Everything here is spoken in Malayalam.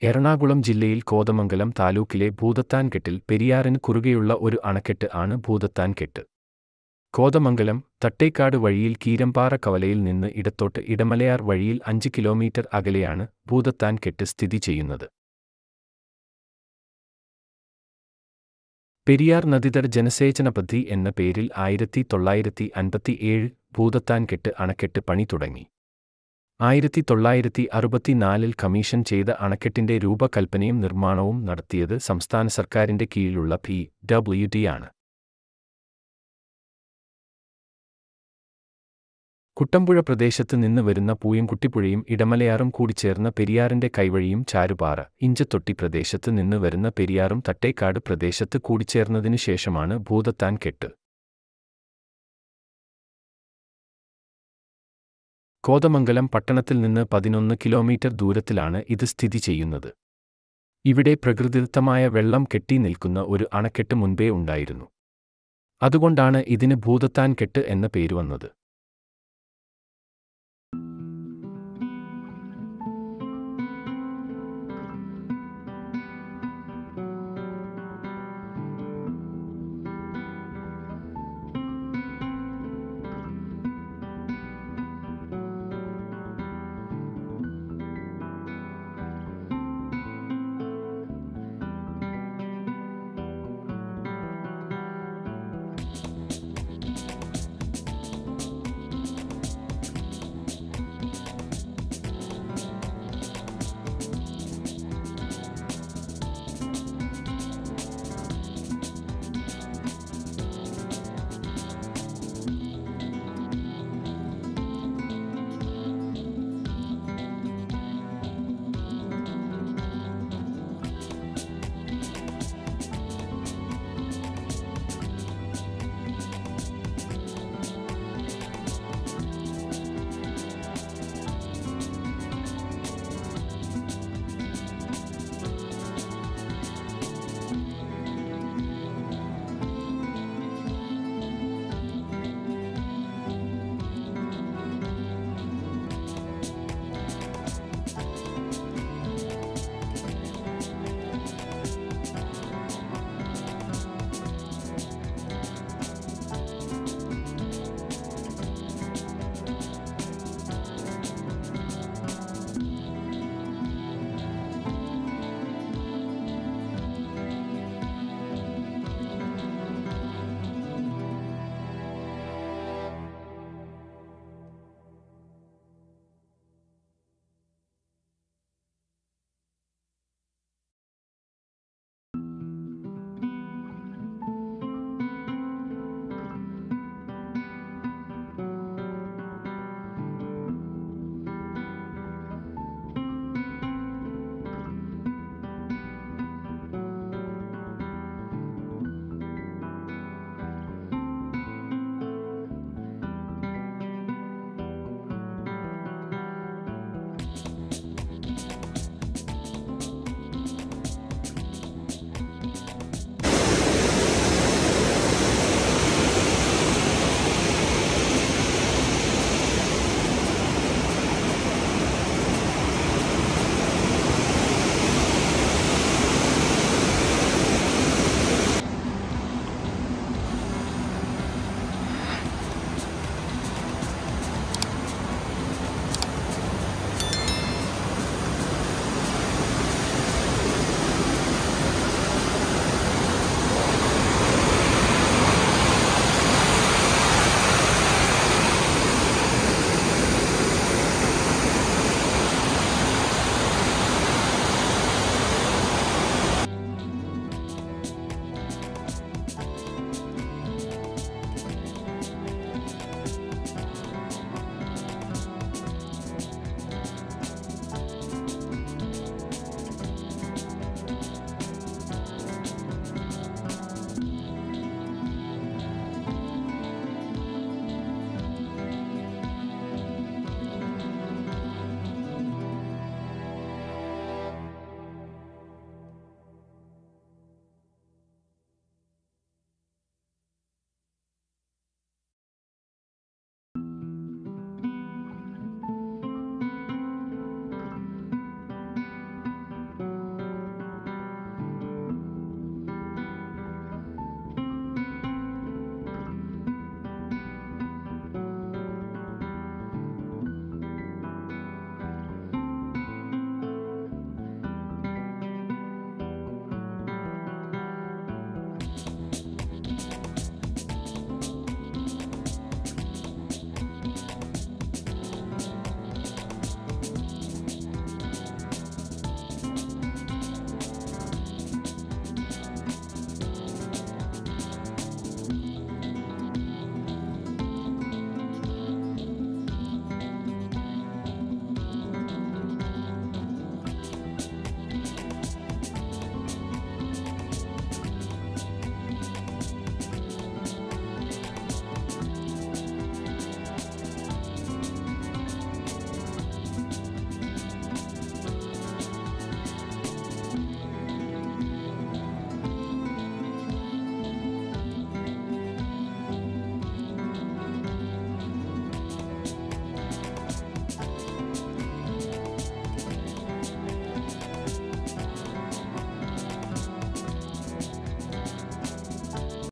എറണാകുളം ജില്ലയിൽ കോതമംഗലം താലൂക്കിലെ ഭൂതത്താൻകെട്ടിൽ പെരിയാറിന് കുറുകെയുള്ള ഒരു അണക്കെട്ട് ആണ് ഭൂതത്താൻകെട്ട്. കോതമംഗലം, തട്ടേക്കാട് വഴിയിൽ കീരമ്പാറ കവലയിൽ നിന്ന് ഇടത്തോട്ട് ഇടമലയാർ വഴിയിൽ അഞ്ച് കിലോമീറ്റർ അകലെയാണ് ഭൂതത്താൻകെട്ട് സ്ഥിതി ചെയ്യുന്നത്. പെരിയാർ നദീതട ജലസേചന പദ്ധതി എന്ന പേരിൽ ആയിരത്തി തൊള്ളായിരത്തി അൻപത്തിയേഴ് ഭൂതത്താൻകെട്ട് അണക്കെട്ട് പണി തുടങ്ങി. ആയിരത്തി തൊള്ളായിരത്തി അറുപത്തിനാലിൽ കമ്മീഷൻ ചെയ്ത അണക്കെട്ടിന്റെ രൂപകൽപ്പനയും നിർമ്മാണവും നടത്തിയത് സംസ്ഥാന സർക്കാരിന്റെ കീഴിലുള്ള പി. ഡബ്ല്യു. ഡി. ആണ്. കുട്ടമ്പുഴ പ്രദേശത്ത് നിന്ന് വരുന്ന പൂയംകുട്ടിപ്പുഴയും ഇടമലയാറും കൂടിച്ചേർന്ന പെരിയാറിന്റെ കൈവഴിയും ചാരുപാറ, ഇഞ്ചത്തൊട്ടി പ്രദേശത്ത് നിന്ന് വരുന്ന പെരിയാറും തട്ടേക്കാട് പ്രദേശത്ത് കൂടിച്ചേർന്നതിനു ശേഷമാണ് ഭൂതത്താൻകെട്ട്. കോതമംഗലം പട്ടണത്തിൽ നിന്ന് പതിനൊന്ന് കിലോമീറ്റർ ദൂരത്തിലാണ് ഇത് സ്ഥിതി ചെയ്യുന്നത്. ഇവിടെ പ്രകൃതിദത്തമായ വെള്ളം കെട്ടി നിൽക്കുന്ന ഒരു അണക്കെട്ട് മുൻപേ ഉണ്ടായിരുന്നു. അതുകൊണ്ടാണ് ഇതിന് ഭൂതത്താൻകെട്ട് എന്ന പേര് വന്നത്.